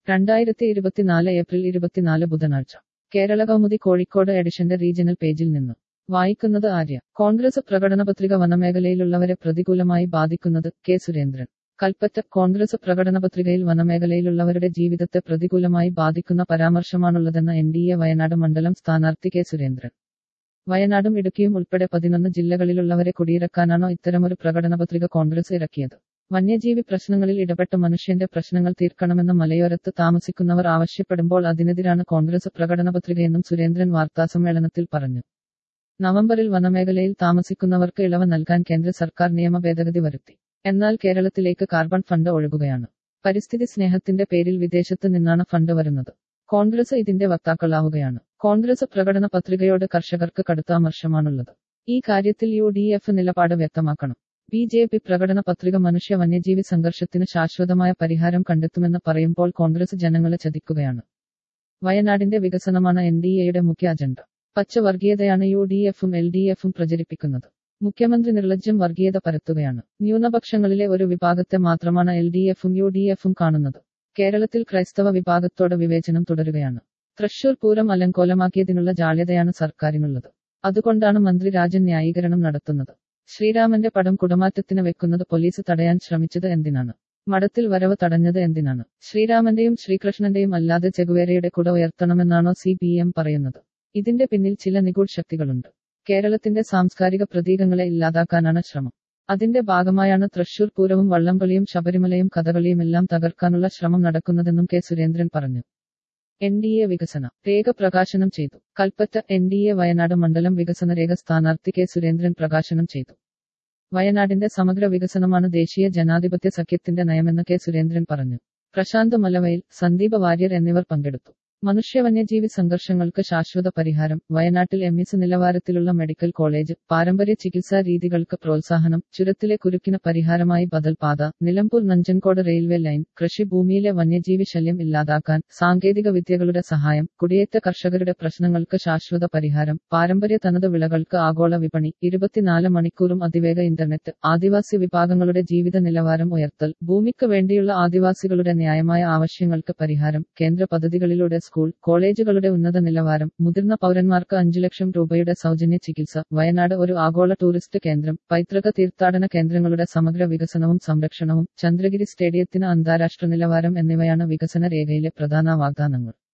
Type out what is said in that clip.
രണ്ടായിരത്തി ഇരുപത്തിനാല് ഏപ്രിൽ ഇരുപത്തിനാല് ബുധനാഴ്ച കേരള കൗമുദി കോഴിക്കോട് എഡിഷന്റെ റീജിയണൽ പേജിൽ നിന്ന് വായിക്കുന്നത് ആര്യ കോൺഗ്രസ് പ്രകടനപത്രിക വനമേഖലയിലുള്ളവരെ പ്രതികൂലമായി ബാധിക്കുന്നത് കെ സുരേന്ദ്രൻ കൽപ്പറ്റ കോൺഗ്രസ് പ്രകടനപത്രികയിൽ വനമേഖലയിലുള്ളവരുടെ ജീവിതത്തെ പ്രതികൂലമായി ബാധിക്കുന്ന പരാമർശമാണുള്ളതെന്ന എൻ ഡി എ വയനാട് മണ്ഡലം സ്ഥാനാർത്ഥി കെ സുരേന്ദ്രൻ വയനാടും ഇടുക്കിയും ഉൾപ്പെടെ പതിനൊന്ന് ജില്ലകളിലുള്ളവരെ കുടിയിറക്കാനാണോ ഇത്തരമൊരു പ്രകടനപത്രിക കോൺഗ്രസ് ഇറക്കിയത് വന്യജീവി പ്രശ്നങ്ങളിൽ ഇടപെട്ട് മനുഷ്യന്റെ പ്രശ്നങ്ങൾ തീർക്കണമെന്ന് മലയോരത്ത് താമസിക്കുന്നവർ ആവശ്യപ്പെടുമ്പോൾ അതിനെതിരാണ് കോൺഗ്രസ് പ്രകടനപത്രികയെന്നും സുരേന്ദ്രൻ വാർത്താസമ്മേളനത്തിൽ പറഞ്ഞു നവംബറിൽ വനമേഖലയിൽ താമസിക്കുന്നവർക്ക് ഇളവ് നൽകാൻ കേന്ദ്ര സർക്കാർ നിയമ ഭേദഗതി വരുത്തി എന്നാൽ കേരളത്തിലേക്ക് കാർബൺ ഫണ്ട് ഒഴുകുകയാണ് പരിസ്ഥിതി സ്നേഹത്തിന്റെ പേരിൽ വിദേശത്ത് നിന്നാണ് ഫണ്ട് വരുന്നത് കോൺഗ്രസ് ഇതിന്റെ വക്താക്കളാവുകയാണ് കോൺഗ്രസ് പ്രകടന പത്രികയോട് കർഷകർക്ക് കടുത്ത അമർഷമാണുള്ളത് ഈ കാര്യത്തിൽ യു ഡി എഫ് നിലപാട് വ്യക്തമാക്കണം ബി ജെ പി പ്രകടന പത്രിക മനുഷ്യ വന്യജീവി സംഘർഷത്തിന് ശാശ്വതമായ പരിഹാരം കണ്ടെത്തുമെന്ന് പറയുമ്പോൾ കോൺഗ്രസ് ജനങ്ങളെ ചതിക്കുകയാണ് വയനാടിന്റെ വികസനമാണ് എൻ ഡി എയുടെ മുഖ്യ അജണ്ട പച്ച വർഗീയതയാണ് യു ഡി എഫും എൽ ഡി എഫും പ്രചരിപ്പിക്കുന്നത് മുഖ്യമന്ത്രി നിർലജ്ജം വർഗീയത പരത്തുകയാണ് ന്യൂനപക്ഷങ്ങളിലെ ഒരു വിഭാഗത്തെ മാത്രമാണ് എൽ ഡി എഫും യു ഡി എഫും കാണുന്നത് കേരളത്തിൽ ക്രൈസ്തവ വിഭാഗത്തോട് വിവേചനം തുടരുകയാണ് തൃശൂർ പൂരം അലങ്കോലമാക്കിയതിനുള്ള ജാള്യതയാണ് സർക്കാരിനുള്ളത് അതുകൊണ്ടാണ് മന്ത്രി രാജൻ ന്യായീകരണം നടത്തുന്നത് ശ്രീരാമന്റെ പടം കുടമാറ്റത്തിന് വെക്കുന്നത് പോലീസ് തടയാൻ ശ്രമിച്ചത് എന്തിനാണ് മഠത്തിൽ വരവ് തടഞ്ഞത് എന്തിനാണ് ശ്രീരാമന്റെയും ശ്രീകൃഷ്ണന്റെയും അല്ലാതെ ചെകുവേരയുടെ കുട ഉയർത്തണമെന്നാണോ സി പി എം പറയുന്നത് ഇതിന്റെ പിന്നിൽ ചില നിഗൂഢ ശക്തികളുണ്ട് കേരളത്തിന്റെ സാംസ്കാരിക പ്രതീകങ്ങളെ ഇല്ലാതാക്കാനാണ് ശ്രമം അതിന്റെ ഭാഗമായാണ് തൃശൂർ പൂരവും വള്ളംകളിയും ശബരിമലയും കഥകളിയും എല്ലാം തകർക്കാനുള്ള ശ്രമം നടക്കുന്നതെന്നും കെ സുരേന്ദ്രൻ പറഞ്ഞു എൻ ഡി എ വികസന രേഖ പ്രകാശനം ചെയ്തു Kalpetta N D A Wayanad മണ്ഡലം വികസന രേഖ സ്ഥാനാർത്ഥി കെ സുരേന്ദ്രൻ പ്രകാശനം ചെയ്തു വയനാടിന്റെ സമഗ്ര വികസനമാണ് ദേശീയ ജനാധിപത്യ സഖ്യത്തിന്റെ നയമെന്ന് കെ സുരേന്ദ്രൻ പറഞ്ഞു പ്രശാന്ത് മലവയിൽ സന്ദീപ് വാര്യർ എന്നിവർ പങ്കെടുത്തു മനുഷ്യ വന്യജീവി സംഘർഷങ്ങൾക്ക് ശാശ്വത പരിഹാരം വയനാട്ടിൽ എം എസ് നിലവാരത്തിലുള്ള മെഡിക്കൽ കോളേജ് പാരമ്പര്യ ചികിത്സാ രീതികൾക്ക് പ്രോത്സാഹനം ചുരത്തിലെ കുരുക്കിന് പരിഹാരമായി ബദൽപാത നിലമ്പൂർ നഞ്ചൻകോട് റെയിൽവേ ലൈൻ കൃഷിഭൂമിയിലെ വന്യജീവി ശല്യം ഇല്ലാതാക്കാൻ സാങ്കേതിക വിദ്യകളുടെ സഹായം കുടിയേറ്റ കർഷകരുടെ പ്രശ്നങ്ങൾക്ക് ശാശ്വത പരിഹാരം പാരമ്പര്യ തനത് വിളകൾക്ക് ആഗോള വിപണി ഇരുപത്തിനാല് മണിക്കൂറും അതിവേഗ ഇന്റർനെറ്റ് ആദിവാസി വിഭാഗങ്ങളുടെ ജീവിത നിലവാരം ഉയർത്തൽ ഭൂമിക്ക് വേണ്ടിയുള്ള ആദിവാസികളുടെ ന്യായമായ ആവശ്യങ്ങൾക്ക് പരിഹാരം കേന്ദ്ര പദ്ധതികളിലൂടെ സ്കൂൾ കോളേജുകളുടെ ഉന്നത നിലവാരം മുതിർന്ന പൗരന്മാർക്ക് അഞ്ചു ലക്ഷം രൂപയുടെ സൗജന്യ ചികിത്സ വയനാട് ഒരു ആഗോള ടൂറിസ്റ്റ് കേന്ദ്രം പൈതൃക തീർത്ഥാടന കേന്ദ്രങ്ങളുടെ സമഗ്ര വികസനവും സംരക്ഷണവും ചന്ദ്രഗിരി സ്റ്റേഡിയത്തിന് അന്താരാഷ്ട്ര നിലവാരം എന്നിവയാണ് വികസന രേഖയിലെ പ്രധാന വാഗ്ദാനങ്ങൾ